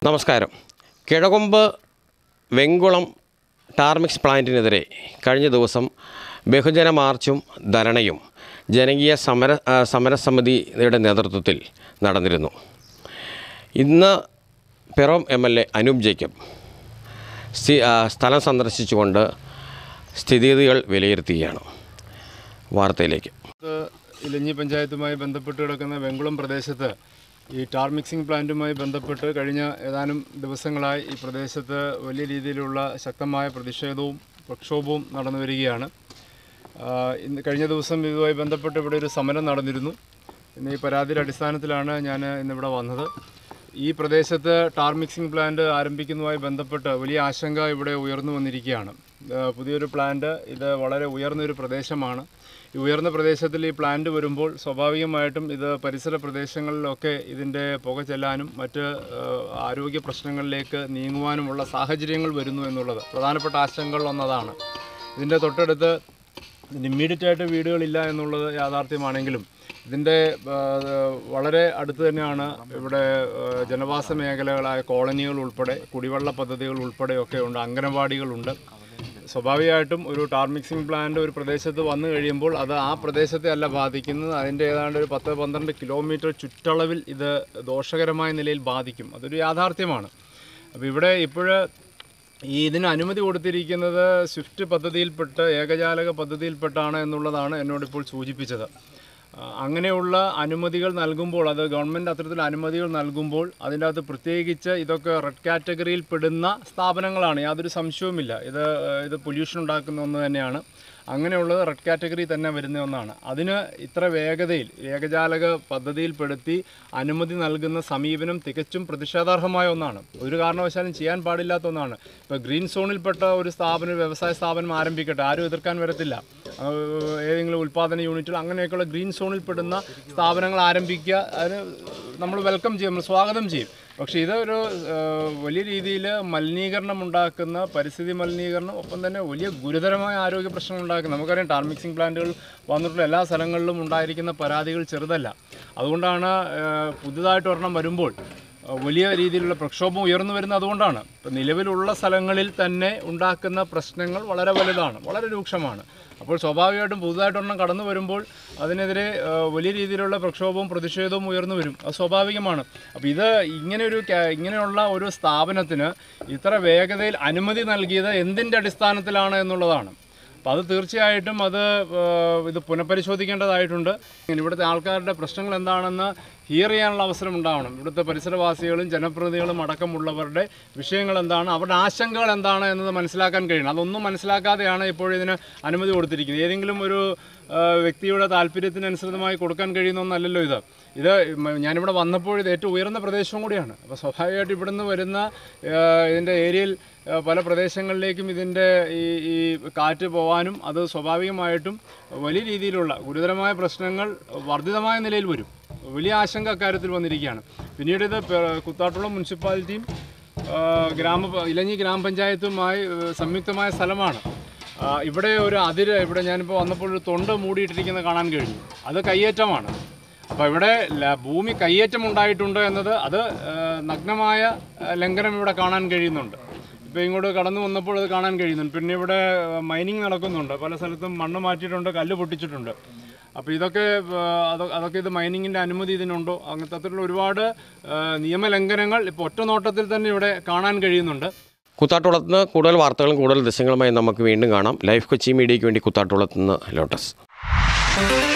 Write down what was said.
നമസ്കാരം കിഴകൊമ്പ് വെങ്കുളം ടാർമിക്സ് പ്ലാന്റിനെതിരെ കഴിഞ്ഞ ദിവസം ബഹുജന മാർച്ചും ധരണയും ജനകീയ സമര ആ, സമരസമിതിയുടെ നേതൃത്വത്തിൽ നടന്നിരുന്നു ഇന്ന് Piravom M L A Anoop Jacob സ്ഥി ആ, സ്ഥലം സന്ദർശിച്ചുകൊണ്ട് സ്ഥിതിഗതികൾ വിലയിരുത്തുകയാണ് വാർത്തയിലേക്ക് ഇത് ഇലഞ്ഞി പഞ്ചായത്തുമായി ബന്ധപ്പെട്ട് കിടക്കുന്ന വെങ്കുളം പ്രദേശത്ത് ഈ ടാർ മിക്സിംഗ് പ്ലാന്റുമായി ബന്ധപ്പെട്ട് കഴിഞ്ഞ ഏതാനും ദിവസങ്ങളായി ഈ പ്രദേശത്ത് വലിയ രീതിയിലുള്ള ശക്തമായ പ്രതിഷേധവും പ്രക്ഷോഭവും നടന്നു വരികയാണ് ആ, ഇന്ന് കഴിഞ്ഞ ദിവസം ഇതുമായി ബന്ധപ്പെട്ട് ഇവിടെ ഒരു സമരം നടന്നിരുന്നു ഇന്ന് ഈ പരാതിയുടെ അടിസ്ഥാനത്തിലാണ് ഞാൻ ഇന്നിവിടെ വന്നത് ഈ പ്രദേശത്ത് ടാർ മിക്സിംഗ് പ്ലാന്റ് ആരംഭിക്കുന്നതുമായി ബന്ധപ്പെട്ട് വലിയ ആശങ്ക ഇവിടെ ഉയർന്നു വന്നിരിക്കുകയാണ് ഇത് പുതിയൊരു പ്ലാന്റ് ഇത് വളരെ ഉയർന്നൊരു പ്രദേശമാണ് ഈ ഉയർന്ന പ്രദേശത്തിൽ ഈ പ്ലാന്റ് വരുമ്പോൾ സ്വാഭാവികമായിട്ടും ഇത് പരിസര പ്രദേശങ്ങളിലൊക്കെ ഇതിൻ്റെ പുക ചെല്ലാനും മറ്റ് ഏഹ്, ആരോഗ്യ പ്രശ്നങ്ങളിലേക്ക് നീങ്ങുവാനുമുള്ള സാഹചര്യങ്ങൾ വരുന്നു എന്നുള്ളത് പ്രധാനപ്പെട്ട ആശങ്കകളിൽ ഒന്നതാണ് ഇതിൻ്റെ തൊട്ടടുത്ത് ഇമ്മീഡിയറ്റ് ആയിട്ട് വീടുകളില്ല എന്നുള്ളത് യാഥാർത്ഥ്യമാണെങ്കിലും ഇതിൻ്റെ ആ, വളരെ അടുത്ത് തന്നെയാണ് ഇവിടെ ആ, ജനവാസ മേഖലകളായ കോളനികൾ ഉൾപ്പെടെ കുടിവെള്ള പദ്ധതികൾ ഉൾപ്പെടെയൊക്കെ ഉണ്ട് അംഗനവാടികളുണ്ട് സ്വാഭാവികമായിട്ടും ഒരു ടാർ മിക്സിംഗ് പ്ലാന്റ് ഒരു പ്രദേശത്ത് വന്നു കഴിയുമ്പോൾ അത് ആ പ്രദേശത്തെ അല്ല ബാധിക്കുന്നത് അതിൻ്റെ ഏതാണ്ട് ഒരു പത്ത് പന്ത്രണ്ട് കിലോമീറ്റർ ചുറ്റളവിൽ ഇത് ദോഷകരമായ നിലയിൽ ബാധിക്കും അതൊരു യാഥാർത്ഥ്യമാണ് അപ്പോൾ ഇവിടെ ഇപ്പോഴ് ഈ ഇതിന് അനുമതി കൊടുത്തിരിക്കുന്നത് സ്വിഫ്റ്റ് പദ്ധതിയിൽപ്പെട്ട് ഏകജാലക പദ്ധതിയിൽപ്പെട്ടാണ് എന്നുള്ളതാണ് എന്നോട് ഇപ്പോൾ സൂചിപ്പിച്ചത് ആ, അങ്ങനെയുള്ള അനുമതികൾ നൽകുമ്പോൾ അത് ഗവൺമെൻറ് അത്തരത്തിൽ അനുമതികൾ നൽകുമ്പോൾ അതിൻ്റെ അകത്ത് പ്രത്യേകിച്ച് ഇതൊക്കെ റെഡ് കാറ്റഗറിയിൽ പെടുന്ന സ്ഥാപനങ്ങളാണ് യാതൊരു സംശയവുമില്ല ഇത് ഏഹ്, ഇത് പൊല്യൂഷൻ ഉണ്ടാക്കുന്ന ഒന്ന് തന്നെയാണ് അങ്ങനെയുള്ളത് റെഡ് കാറ്റഗറി തന്നെ വരുന്ന ഒന്നാണ് അതിന് ഇത്ര വേഗതയിൽ ഏകജാലക പദ്ധതിയിൽപ്പെടുത്തി അനുമതി നൽകുന്ന സമീപനം തികച്ചും പ്രതിഷേധാർഹമായ ഒന്നാണ് ഒരു കാരണവശാലും ചെയ്യാൻ പാടില്ലാത്ത ഒന്നാണ് ഇപ്പോൾ ഗ്രീൻ സോണിൽപ്പെട്ട ഒരു സ്ഥാപനം ഒരു വ്യവസായ സ്ഥാപനം ആരംഭിക്കട്ടെ ആരും എതിർക്കാൻ വരത്തില്ല ആ, ഏതെങ്കിലും ഉൽപ്പാദന യൂണിറ്റുകൾ അങ്ങനെയൊക്കെയുള്ള ഗ്രീൻ സോണിൽ പെടുന്ന സ്ഥാപനങ്ങൾ ആരംഭിക്കുക അതിന് നമ്മൾ വെൽക്കം ചെയ്യും നമ്മൾ സ്വാഗതം ചെയ്യും പക്ഷേ ഇതൊരു ആ, വലിയ രീതിയിൽ മലിനീകരണം ഉണ്ടാക്കുന്ന പരിസ്ഥിതി മലിനീകരണം ഒപ്പം തന്നെ വലിയ ഗുരുതരമായ ആരോഗ്യ പ്രശ്നങ്ങൾ ഉണ്ടാക്കുന്ന നമുക്കറിയാം ടാർ മിക്സിംഗ് പ്ലാന്റുകൾ വന്നിട്ടുള്ള എല്ലാ സ്ഥലങ്ങളിലും ഉണ്ടായിരിക്കുന്ന പരാതികൾ ചെറുതല്ല അതുകൊണ്ടാണ് ആ, പുതുതായിട്ട് ഒരെണ്ണം വരുമ്പോൾ ആ, വലിയ രീതിയിലുള്ള പ്രക്ഷോഭം ഉയർന്നു വരുന്നത് അതുകൊണ്ടാണ് ഇപ്പം നിലവിലുള്ള സ്ഥലങ്ങളിൽ തന്നെ ഉണ്ടാക്കുന്ന പ്രശ്നങ്ങൾ വളരെ വലുതാണ് വളരെ രൂക്ഷമാണ് അപ്പോൾ സ്വാഭാവികമായിട്ടും പുതുതായിട്ടൊരെണ്ണം കടന്നു വരുമ്പോൾ അതിനെതിരെ ആ, വലിയ രീതിയിലുള്ള പ്രക്ഷോഭവും പ്രതിഷേധവും ഉയർന്നു വരും അത് സ്വാഭാവികമാണ് അപ്പോൾ ഇത് ഇങ്ങനെ ഒരു ക്യാ- ഇങ്ങനെയുള്ള ഒരു സ്ഥാപനത്തിന് ഇത്ര വേഗതയിൽ അനുമതി നൽകിയത് എന്തിൻ്റെ അടിസ്ഥാനത്തിലാണ് എന്നുള്ളതാണ് അപ്പോൾ അത് തീർച്ചയായിട്ടും അത് ആ, ഇത് പുനഃപരിശോധിക്കേണ്ടതായിട്ടുണ്ട് ഇങ്ങനെ ഇവിടുത്തെ ആൾക്കാരുടെ പ്രശ്നങ്ങൾ എന്താണെന്ന് ഹിയർ ചെയ്യാനുള്ള അവസരം ഉണ്ടാവണം ഇവിടുത്തെ പരിസരവാസികളും ജനപ്രതിനിധികളും അടക്കമുള്ളവരുടെ വിഷയങ്ങൾ എന്താണ് അവരുടെ ആശങ്കകൾ എന്താണ് എന്നത് മനസ്സിലാക്കാൻ കഴിയണം അതൊന്നും മനസ്സിലാക്കാതെയാണ് ഇപ്പോൾ ഇതിന് അനുമതി കൊടുത്തിരിക്കുന്നത് ഏതെങ്കിലും ഒരു ആ, വ്യക്തിയുടെ താല്പര്യത്തിനനുസൃതമായി കൊടുക്കാൻ കഴിയുന്ന ഒന്നല്ലല്ലോ ഇത് ഇത് മ- ഞാനിവിടെ വന്നപ്പോൾ ഇത് ഏറ്റവും ഉയർന്ന പ്രദേശവും കൂടിയാണ് അപ്പോൾ സ്വാഭാവികമായിട്ട് ഇവിടുന്ന് വരുന്ന ആ, ഇതിൻ്റെ ഏരിയയിൽ ആ, പല പ്രദേശങ്ങളിലേക്കും ഇതിൻ്റെ ഈ ഈ കാറ്റ് പോകാനും അത് സ്വാഭാവികമായിട്ടും വലിയ രീതിയിലുള്ള ഗുരുതരമായ പ്രശ്നങ്ങൾ വർദ്ധിതമായ നിലയിൽ വരും വലിയ ആശങ്ക അക്കാര്യത്തിൽ വന്നിരിക്കുകയാണ് പിന്നീട് ഇത് പെ- കുത്താട്ടുളം മുനിസിപ്പാലിറ്റിയും ആ, ഗ്രാമ ഇലഞ്ഞി ഗ്രാമപഞ്ചായത്തുമായി ആ, സംയുക്തമായ സ്ഥലമാണ് ആ, ഇവിടെ ഒരു അതിര് ഇവിടെ ഞാനിപ്പോൾ വന്നപ്പോൾ ഒരു തൊണ്ട് മൂടിയിട്ടിരിക്കുന്നത് കാണാൻ കഴിഞ്ഞു അത് കയ്യേറ്റമാണ് അപ്പോൾ ഇവിടെ ല- ഭൂമി കയ്യേറ്റം ഉണ്ടായിട്ടുണ്ട് എന്നത് അത് ആ, നഗ്നമായ ആ, ലംഘനം ഇവിടെ കാണാൻ കഴിയുന്നുണ്ട് ഇപ്പോൾ ഇങ്ങോട്ട് കടന്നു വന്നപ്പോൾ അത് കാണാൻ കഴിയുന്നുണ്ട് പിന്നെ ഇവിടെ മൈനിങ് നടക്കുന്നുണ്ട് പല സ്ഥലത്തും മണ്ണ് മാറ്റിയിട്ടുണ്ട് കല്ല് പൊട്ടിച്ചിട്ടുണ്ട് അപ്പോൾ ഇതൊക്കെ ആ, അതൊ- അതൊക്കെ ഇത് മൈനിങ്ങിൻ്റെ അനുമതി ഇതിനുണ്ടോ അങ്ങനത്തെ അത്തരത്തിലുള്ള ഒരുപാട് ആ, നിയമലംഘനങ്ങൾ ഇപ്പോൾ ഒറ്റ നോട്ടത്തിൽ തന്നെ ഇവിടെ കാണാൻ കഴിയുന്നുണ്ട് കുത്താട്ടുളത്ത് നിന്ന് കൂടുതൽ വാർത്തകളും കൂടുതൽ ദൃശ്യങ്ങളുമായി നമുക്ക് വീണ്ടും കാണാം ലൈഫ് കൊച്ചി മീഡിയയ്ക്ക് വേണ്ടി കുത്താട്ടുളത്ത് നിന്ന് ലോട്ടസ്